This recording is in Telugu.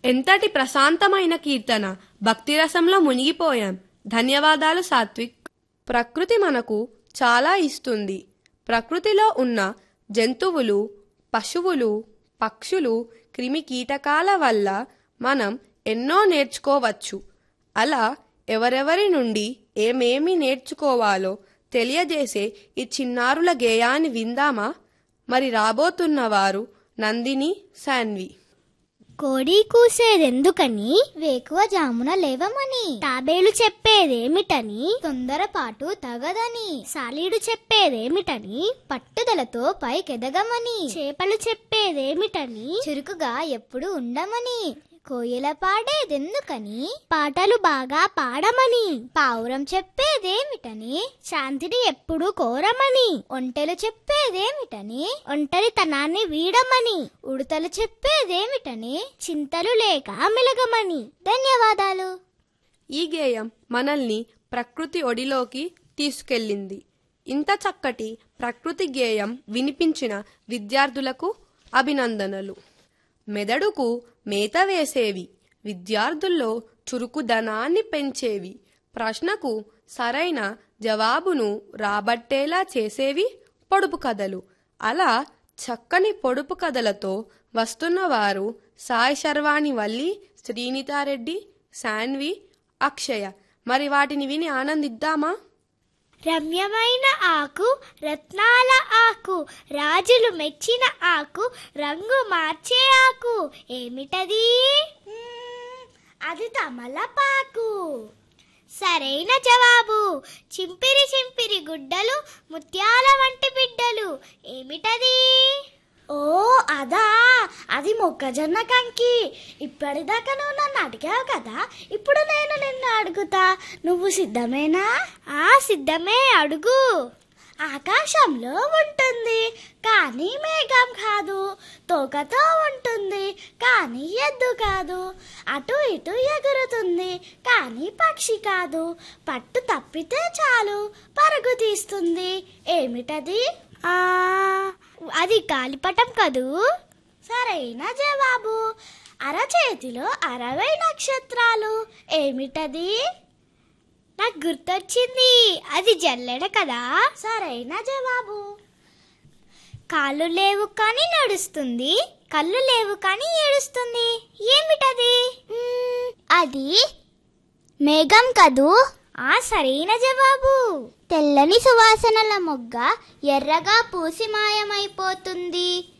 ఎంతటి ప్రశాంతమైన కీర్తన భక్తిరసంలో మునిగిపోయాం ధన్యవాదాలు సాత్విక్ ప్రకృతి మనకు చాలా ఇస్తుంది ప్రకృతిలో ఉన్న జంతువులు పశువులు పక్షులు క్రిమి కీటకాల వల్ల మనం ఎన్నో నేర్చుకోవచ్చు అలా ఎవరెవరి నుండి ఏమేమి నేర్చుకోవాలో తెలియజేసే ఈ చిన్నారుల గేయాన్ని విందామా మరి రాబోతున్న వారు నందిని శాన్వి కోడి కూసేదెందుకని వేకువ జామున లేవమని తాబేలు చెప్పేదేమిటని తొందరపాటు తగదని సాలీడు చెప్పేదేమిటని పట్టుదలతో పైకెదగమని చేపలు చెప్పేదేమిటని చురుకుగా ఎప్పుడు ఉండమని కోయిల పాడేదెందుకని పాటలు బాగా పాడమని పావురం చెప్పేదేమిటని శాంతిని ఎప్పుడు కోరమని ఒంటెలు చెప్పేదేమిటని ఒంటరితనాన్ని వీడమని ఉడతలు చెప్పేదేమిటని చింతలు లేక మెలగమని ధన్యవాదాలు ఈ గేయం మనల్ని ప్రకృతి ఒడిలోకి తీసుకెళ్ళింది ఇంత చక్కటి ప్రకృతి గేయం వినిపించిన విద్యార్థులకు అభినందనలు మెదడుకు మేత వేసేవి విద్యార్థుల్లో చురుకుదనాన్ని పెంచేవి ప్రశ్నకు సరైన జవాబును రాబట్టేలా చేసేవి పొడుపు కథలు అలా చక్కని పొడుపు కథలతో వస్తున్నవారు సాయి శర్వాణి వల్లి శ్రీనితారెడ్డి శాన్వి అక్షయ మరి వాటిని విని ఆనందిద్దామా రమ్యమైన ఆకు రత్నాల ఆకు రాజులు మెచ్చిన ఆకు రంగు మార్చే ఆకు ఏమిటది మ్మ్, అది తమలపాకు సరైన జవాబు చింపిరి చింపిరి గుడ్డలు ముత్యాల వంటి బిడ్డలు ఏమిటది ఓ అదా అది మొక్కజొన్న కంకి ఇప్పటిదాకా నువ్వు నన్ను అడిగావు కదా ఇప్పుడు నేను నిన్ను అడుగుతా నువ్వు సిద్ధమేనా ఆ సిద్ధమే అడుగు ఆకాశంలో ఉంటుంది కానీ మేఘం కాదు తోకతో ఉంటుంది కానీ ఎద్దు కాదు అటు ఇటు ఎగురుతుంది కానీ పక్షి కాదు పట్టు తప్పితే చాలు పరుగు తీస్తుంది ఏమిటది ఆ అది గాలిపటం కదూ సరైన జవాబు అరచేతిలో అరవై నక్షత్రాలు ఏమిటది నాకు గుర్తొచ్చింది అది జల్లెడ కదా సరైన జవాబు కాళ్ళు లేవు కానీ నడుస్తుంది కళ్ళు లేవు కానీ ఏడుస్తుంది ఏమిటది మ్మ్, అది మేఘం కదూ ఆ సరైన జవాబు తెల్లని సువాసనల మొగ్గ ఎర్రగా పూసి మాయమైపోతుంది